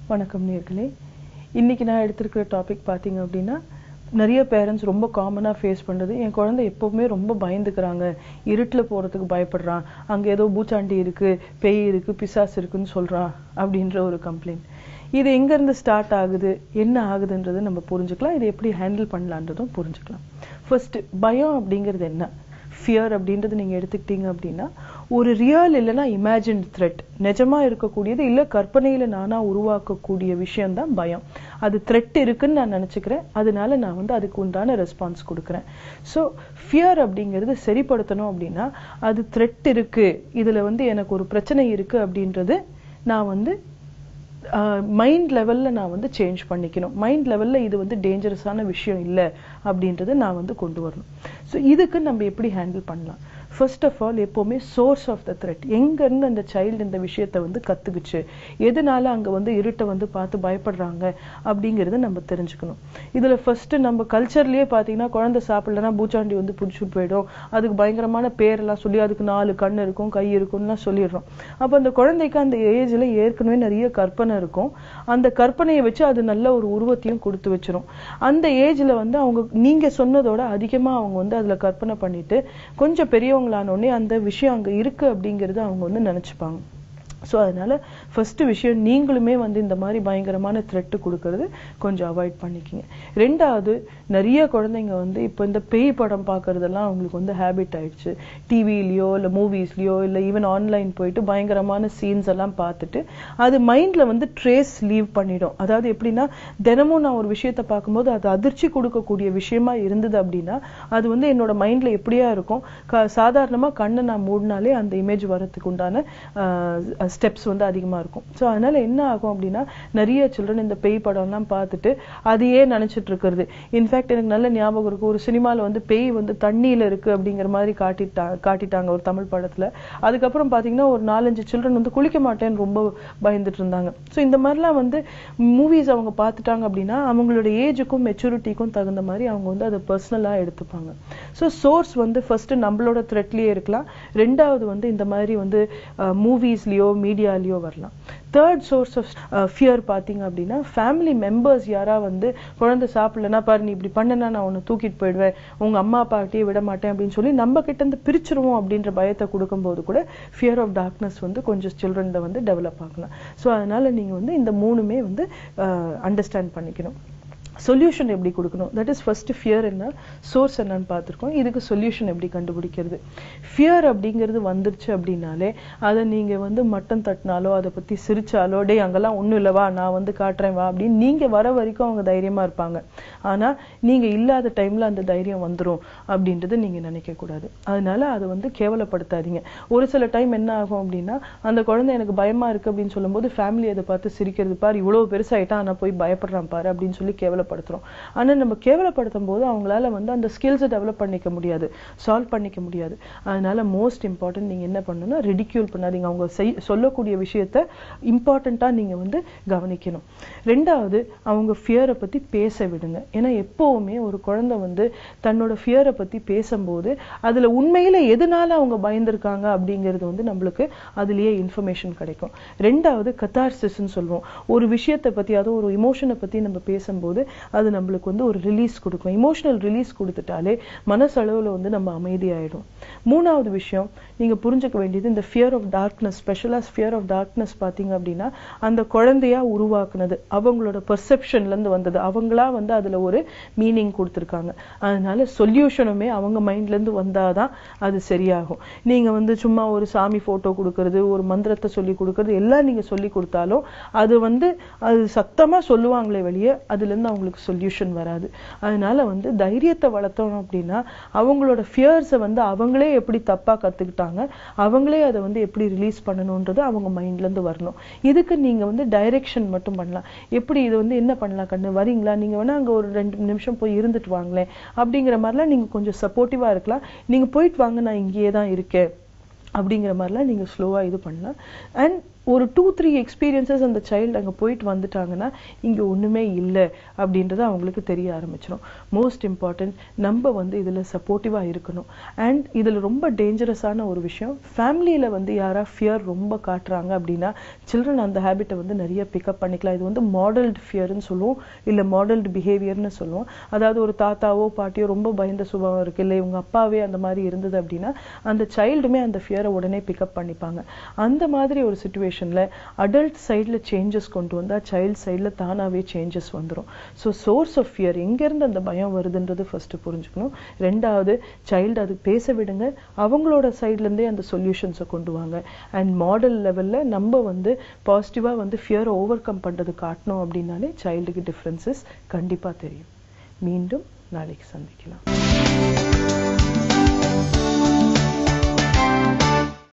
வணக்கம் நேர்களே இன்னைக்கு நான் எடுத்திருக்கிற டாபிக் பார்த்தீங்க அப்படின்னா நிறைய பேரண்ட்ஸ் ரொம்ப காமனாக ஃபேஸ் பண்ணுறது என் குழந்தை எப்போவுமே ரொம்ப பயந்துக்கிறாங்க இருட்டில் போகிறதுக்கு பயப்படுறான் அங்கே ஏதோ பூச்சாண்டி இருக்குது பேய் இருக்குது பிசாஸ் இருக்குன்னு சொல்கிறான் அப்படின்ற ஒரு கம்ப்ளைண்ட் இது எங்கேருந்து ஸ்டார்ட் ஆகுது என்ன ஆகுதுன்றதை நம்ம புரிஞ்சுக்கலாம் இதை எப்படி ஹேண்டில் பண்ணலான்றதும் புரிஞ்சுக்கலாம் ஃபர்ஸ்ட் பயம் அப்படிங்கிறது என்ன ஃபியர் அப்படின்றது நீங்கள் எடுத்துக்கிட்டீங்க அப்படின்னா ஒரு ரியல் இல்லைன்னா இமேஜின் த்ரெட் நிஜமா இருக்கக்கூடியது இல்லை கற்பனையில் நானாக உருவாக்கக்கூடிய விஷயம்தான் பயம் அது த்ரெட் இருக்குன்னு நான் நினச்சிக்கிறேன் அதனால நான் வந்து அதுக்கு உண்டான ரெஸ்பான்ஸ் கொடுக்குறேன் ஸோ ஃபியர் அப்படிங்கிறது சரிப்படுத்தணும் அப்படின்னா அது த்ரெட் இருக்கு இதில் வந்து எனக்கு ஒரு பிரச்சனை இருக்கு அப்படின்றது நான் வந்து மைண்ட் லெவலில் நான் வந்து சேஞ்ச் பண்ணிக்கணும் மைண்ட் லெவலில் இது வந்து டேஞ்சரஸான விஷயம் இல்லை அப்படின்றத நான் வந்து கொண்டு வரணும் ஸோ இதுக்கு நம்ம எப்படி ஹேண்டில் பண்ணலாம் ஃபர்ஸ்ட் ஆஃப் ஆல் எப்போவுமே சோர்ஸ் ஆஃப் த த்ரெட் எங்கேருந்து அந்த சைல்டு இந்த விஷயத்தை வந்து கற்றுக்குச்சு எதனால அங்கே வந்து இருட்டை வந்து பார்த்து பயப்படுறாங்க அப்படிங்கிறத நம்ம தெரிஞ்சுக்கணும் இதில் ஃபர்ஸ்ட் நம்ம கல்ச்சர்லேயே பார்த்தீங்கன்னா குழந்தை சாப்பிடலன்னா பூச்சாண்டி வந்து பிடிச்சிட்டு போயிடும் அதுக்கு பயங்கரமான பேரெல்லாம் சொல்லி அதுக்கு நாலு கண் இருக்கும் கை இருக்கும்லாம் சொல்லிடுறோம் அப்போ அந்த குழந்தைக்கு அந்த ஏஜில் ஏற்கனவே நிறைய கற்பனை இருக்கும் அந்த கற்பனையை வச்சு அது நல்ல ஒரு உருவத்தையும் கொடுத்து வச்சிரும் அந்த ஏஜ்ல வந்து அவங்க நீங்க சொன்னதோட அதிகமா அவங்க வந்து அதுல கற்பனை பண்ணிட்டு கொஞ்சம் பெரியவங்களானோடனே அந்த விஷயம் அங்க இருக்கு அப்படிங்கறது அவங்க வந்து நினைச்சுப்பாங்க ஸோ அதனால ஃபர்ஸ்ட் விஷயம் நீங்களுமே வந்து இந்த மாதிரி பயங்கரமான த்ரெட்டு கொடுக்கறது கொஞ்சம் அவாய்ட் பண்ணிக்கிங்க ரெண்டாவது நிறைய குழந்தைங்க வந்து இப்போ இந்த பேய் படம் பார்க்கறதெல்லாம் அவங்களுக்கு வந்து ஹேபிட் ஆயிடுச்சு டிவிலையோ இல்லை மூவிஸ்லையோ இல்லை ஈவன் ஆன்லைன் போயிட்டு பயங்கரமான சீன்ஸ் எல்லாம் பார்த்துட்டு அது மைண்ட்ல வந்து ட்ரேஸ் லீவ் பண்ணிடும் அதாவது எப்படின்னா தினமும் நான் ஒரு விஷயத்த பார்க்கும்போது அது அதிர்ச்சி கொடுக்கக்கூடிய விஷயமா இருந்தது அப்படின்னா அது வந்து என்னோட மைண்ட்ல எப்படியா இருக்கும் க- சாதாரணமா கண்ணை நான் மூடினாலே அந்த இமேஜ் வரதுக்கு உண்டான ஸ்டெப்ஸ் வந்து அதிகமா இருக்கும் ஸோ அதனால என்ன ஆகும் அப்படின்னா நிறைய சில்ட்ரன் இந்த பேய் படம்லாம் பார்த்துட்டு அதையே நினைச்சிட்டு இருக்கிறது இன்ஃபேக்ட் எனக்கு நல்ல ஞாபகம் இருக்கு ஒரு சினிமால வந்து பேய் வந்து தண்ணியில இருக்கு அப்படிங்கிற மாதிரி காட்டிட்டா காட்டிட்டாங்க ஒரு தமிழ் படத்துல அதுக்கப்புறம் பாத்தீங்கன்னா ஒரு நாலஞ்சு சில்ட்ரன் வந்து குளிக்க மாட்டேன்னு ரொம்ப பயந்துட்டு இருந்தாங்க ஸோ இந்த மாதிரிலாம் வந்து மூவிஸ் அவங்க பார்த்துட்டாங்க அப்படின்னா அவங்களோட ஏஜுக்கும் மெச்சூரிட்டிக்கும் தகுந்த மாதிரி அவங்க வந்து அதை பர்சனலாக எடுத்துப்பாங்க ஸோ சோர்ஸ் வந்து ஃபர்ஸ்ட் நம்மளோட த்ரெட்லேயே இருக்கலாம் ரெண்டாவது வந்து இந்த மாதிரி வந்து மூவிஸ்லேயோ மீடியாலேயோ வரலாம் தேர்ட் சோர்ஸ் ஆஃப் ஃபியர் பார்த்தீங்க அப்படின்னா ஃபேமிலி மெம்பர்ஸ் யாரா வந்து குழந்தை சாப்பிடலன்னா பாரு நீ இப்படி பண்ணனா நான் உன்னை தூக்கிட்டு போயிடுவேன் உங்க அம்மா அப்பாட்டையே விட மாட்டேன் அப்படின்னு சொல்லி நம்ம கிட்ட இருந்து பிரிச்சிருவோம் அப்படின்ற பயத்தை கொடுக்கும்போது கூட ஃபியர் ஆஃப் டார்க்னஸ் வந்து கொஞ்சம் சில்ட்ரன்ல வந்து டெவலப் ஆகலாம் ஸோ அதனால நீங்க வந்து இந்த மூணுமே வந்து அண்டர்ஸ்டாண்ட் பண்ணிக்கணும் சொல்யூஷன் எப்படி கொடுக்கணும் தட் இஸ் ஃபர்ஸ்ட் ஃபியர் என்ன சோர்ஸ் என்னன்னு பார்த்துருக்கோம் இதுக்கு சொல்யூஷன் எப்படி கண்டுபிடிக்கிறது ஃபியர் அப்படிங்கிறது வந்துருச்சு அப்படின்னாலே அதை நீங்க வந்து மட்டம் தட்டினாலோ அதை பத்தி சிரிச்சாலோ டேய் அங்கெல்லாம் ஒண்ணும் இல்ல வா நான் வந்து காட்டுறேன் வா அப்படின்னு நீங்க வர வரைக்கும் அவங்க தைரியமா இருப்பாங்க ஆனா நீங்க இல்லாத டைம்ல அந்த தைரியம் வந்துரும் அப்படின்றத நீங்க நினைக்க கூடாது அதனால அதை வந்து கேவலப்படுத்தாதீங்க ஒரு சில டைம் என்ன ஆகும் அப்படின்னா அந்த குழந்தை எனக்கு பயமா இருக்கு அப்படின்னு சொல்லும்போது ஃபேமிலி அதை பார்த்து சிரிக்கிறது பாரு இவ்வளவு பெருசாயிட்டா ஆனா போய் பயப்படுறான் பாரு அப்படின்னு சொல்லி கேவலப்படுத்துறோம் ஆனா நம்ம கேவலப்படுத்தும் போது அவங்களால வந்து அந்த ஸ்கில்ஸை டெவலப் பண்ணிக்க முடியாது சால்வ் பண்ணிக்க முடியாது அதனால மோஸ்ட் இம்பார்ட்டன்ட் நீங்க என்ன பண்ணணும்னா ரெடிக்யூல் பண்ணாதீங்க அவங்க செய் சொல்லக்கூடிய விஷயத்த இம்பார்ட்டண்டா நீங்க வந்து கவனிக்கணும் ரெண்டாவது அவங்க ஃபியரை பத்தி பேச விடுங்க ஏன்னா எப்பவுமே ஒரு குழந்தை வந்து தன்னோட ஃபியரை பத்தி பேசும்போது அதுல உண்மையில எதனால அவங்க பயந்திருக்காங்க அப்படிங்கிறது வந்து நம்மளுக்கு அதுலயே இன்ஃபர்மேஷன் கிடைக்கும் ரெண்டாவது கத்தார்சிஸ்ன்னு சொல்லுவோம் ஒரு விஷயத்தை பத்தி அதுவும் ஒரு இமோஷனை பத்தி நம்ம பேசும்போது அது நம்மளுக்கு வந்து ஒரு ரிலீஸ் கொடுக்கும் இமோஷனல் ரிலீஸ் கொடுத்துட்டாலே மனசளவுல வந்து நம்ம அமைதியாயிடும் மூணாவது விஷயம் நீங்க புரிஞ்சுக்க வேண்டியது இந்த ஃபியர் ஆஃப் டார்க்னஸ் ஸ்பெஷலா ஃபியர் ஆஃப் டார்க்னஸ் பாத்தீங்க அப்படின்னா அந்த குழந்தையா உருவாக்குனது அவங்களோட பெர்செப்ஷன்ல இருந்து வந்தது அவங்களா வந்து அதுல ஒரு மீனிங் கொடுத்துருக்காங்க அதனால சொல்யூஷனுமே அவங்க மைண்ட்ல இருந்து வந்தாதான் அது சரியாகும் நீங்க வந்து சும்மா ஒரு சாமி போட்டோ கொடுக்கறது ஒரு மந்திரத்தை சொல்லி கொடுக்கறது எல்லாம் நீங்க சொல்லி கொடுத்தாலும் அது வந்து அது சத்தமா சொல்லுவாங்களே வெளியே அதுல இருந்து அவங்களுக்கு சொல்யூஷன் வராது அதனால வந்து தைரியத்தை வளர்த்தோம் அப்படின்னா அவங்களோட ஃபியர்ஸை வந்து அவங்களே எப்படி தப்பா கத்துக்கிட்டாங்க அவங்களே அதை வந்து எப்படி ரிலீஸ் பண்ணணும்ன்றது அவங்க மைண்ட்ல இருந்து வரணும் இதுக்கு நீங்க வந்து டைரக்ஷன் மட்டும் பண்ணலாம் எப்படி இது வந்து என்ன பண்ணலாம் கண்ணு வரீங்களா நீங்க வேணா அங்க ஒரு ரெண்டு நிமிஷம் போய் இருந்துட்டு வாங்களேன் அப்படிங்கிற மாதிரிலாம் நீங்க கொஞ்சம் சப்போர்ட்டிவா இருக்கலாம் நீங்க போயிட்டு வாங்க நான் இங்கேயே தான் இருக்கேன் அப்படிங்கிற மாதிரிலாம் நீங்க ஸ்லோவா இது பண்ணலாம் அண்ட் ஒரு டூ த்ரீ எக்ஸ்பீரியன்சஸ் அந்த சைல்டு அங்கே போயிட்டு வந்துட்டாங்கன்னா இங்கே ஒன்றுமே இல்லை அப்படின்றது அவங்களுக்கு தெரிய ஆரம்பிச்சிடும் மோஸ்ட் இம்பார்ட்டன்ட் நம்ம வந்து இதில் சப்போர்ட்டிவாக இருக்கணும் அண்ட் இதில் ரொம்ப டேஞ்சரஸான ஒரு விஷயம் ஃபேமிலியில் வந்து யாரா ஃபியர் ரொம்ப காட்டுறாங்க அப்படின்னா சில்ட்ரன் அந்த ஹேபிட்டை வந்து நிறைய பிக்கப் பண்ணிக்கலாம் இது வந்து மாடல்டு ஃபியர்னு சொல்லுவோம் இல்லை மாடல்டு பிஹேவியர்னு சொல்லுவோம் அதாவது ஒரு தாத்தாவோ பாட்டியோ ரொம்ப பயந்த சுபாவம் இருக்கு இல்லை இவங்க அப்பாவே அந்த மாதிரி இருந்தது அப்படின்னா அந்த சைல்டுமே அந்த ஃபியரை உடனே பிக்கப் பண்ணிப்பாங்க அந்த மாதிரி ஒரு சுச்சுவேஷன்ல அடல்ட் சைடில் சேஞ்சஸ் கொண்டு வந்தா சைல்ட் சைடில் தானாவே சேஞ்சஸ் வந்துரும் ஸோ சோர்ஸ் ஆஃப் ஃபியர் எங்கேருந்து அந்த பயம் வருதுன்றது ஃபர்ஸ்ட் புரிஞ்சுக்கணும் ரெண்டாவது சைல்டு அது பேச விடுங்க அவங்களோட சைட்லேருந்தே அந்த சொல்யூஷன்ஸை கொண்டு வாங்க அண்ட் மாடல் லெவலில் நம்ம வந்து பாசிட்டிவாக வந்து ஃபியரை ஓவர் கம் பண்ணுறது காட்டணும் அப்படின்னாலே சைல்டுக்கு டிஃப்ரென்சஸ் கண்டிப்பாக தெரியும் மீண்டும் நாளைக்கு சந்திக்கலாம்